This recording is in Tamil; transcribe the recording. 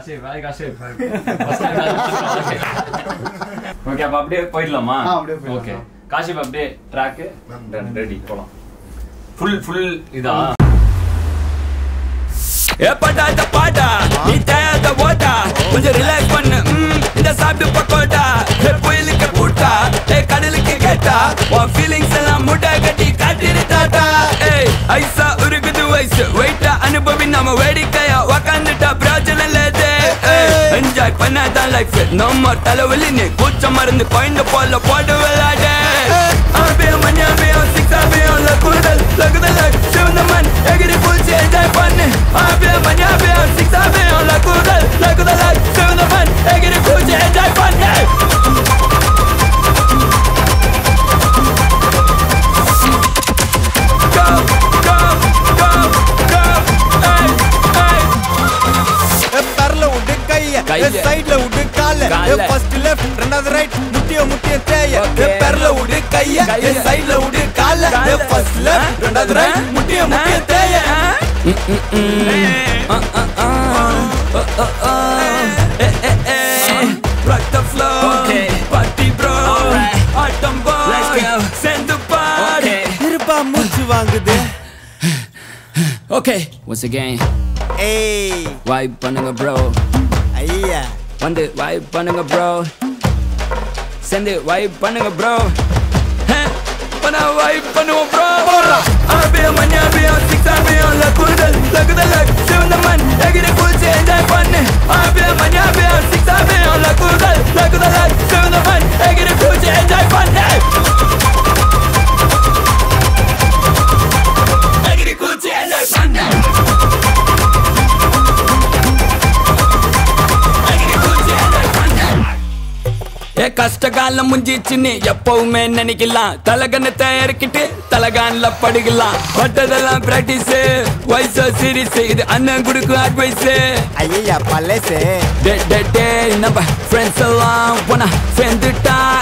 காஷிப் ஹாய் காஷிப் ஓகே அப்ப அப்படியே போயிடலாமா ஆ, அப்படியே போயிடலாம். ஓகே காஷிப் அப்படியே ட்ராக் ரெடி போலாம் ஃபுல் ஃபுல் இதா ஏப்படாத பாடா நீ தேயாத ஓடா கொஞ்சம் ரிலாக்ஸ் பண்ணு ம், இந்த சாப்பிட்டு பக்கோடா ஏ புயலுக்கு பூட்டா ஏ கடலுக்கு கேட்டா உன் ஃபீலிங்ஸ் எல்லாம் முட்டை கட்டி காட்டிரு தாத்தா ஏய் ஐசா உருகுது வயசு வெயிட்டா அனுபவி நம்ம வேடிக்கையா உக்காந்துட்டா பிராஜலம் லேது என்ஜாய் பண்ணாதான் லைஃப் நம்ம தலைவலி நீ கூச்ச மருந்து குழந்தை போல போட்டு விளையாடு ஆபியம் மணியாபியம் சிக்ஸாபியம் லகுதல் லகுதல் சிவந்த மண் எகிரி பூச்சி என்ஜாய் பண்ணு ஆபியம் மணியாபியம் சிக்ஸாபியம் லகுதல் லகுதல் சிவந்த மண் எகிரி பூச்சி என்ஜாய் பண்ணு Go, go, go, go, hey, hey. பெரல விட்டு கைய கைய. சைடுல விட்டு கால கால. ஃபர்ஸ்ட் லெஃப்ட் ரெண்டாவது ரைட் முட்டிய முட்டிய தேய Okay. பெரல விட்டு கைய கைய. சைடுல விட்டு கால கால. ஃபர்ஸ்ட் லெஃப்ட் ரெண்டாவது ரைட் முட்டிய முட்டிய தேய Rock the floor, Okay. party bro, Alright. autumn boy, Let's go. send the party. இருப்பா மூச்சு வாங்குது Okay, once again, ஏய் vibe பண்ணுங்க bro, ஐயா வந்து vibe பண்ணுங்க bro, send it vibe பண்ணுங்க bro, Huh? பண்ணா vibe பண்ணுவோம் bro. ஆபியம் மணியாபியம் சிக்ஸாபியம் லகுதல் லகுதல் சிவந்த மண் எகிரி குளிச்சு enjoy பண்ணு ஆபியம் மணியாபியம் சிக்ஸாபியம் லகுதல் லகுதல் சிவந்த மண் எகிரி குளிச்சு enjoy பண்ணு எகிரி குளிச்சு enjoy பண்ணு எகிரி குளிச்சு enjoy பண்ணு ஏ கஷ்ட காலம் முஞ்சிச்சுன்னு எப்பவுமே நினைக்கலாம் தலகணத்தை இறக்கிட்டு தலகான்ல படுக்கலாம் பட்டதெல்லாம் பிராக்டிஸ் வயசு சீரிஸ் இது அண்ணன் கொடுக்கும் அட்வைஸ் ஐயா பழசு டே டே டே நம்ம ஃப்ரெண்ட்ஸ் எல்லாம் போனா சேர்ந்துட்டா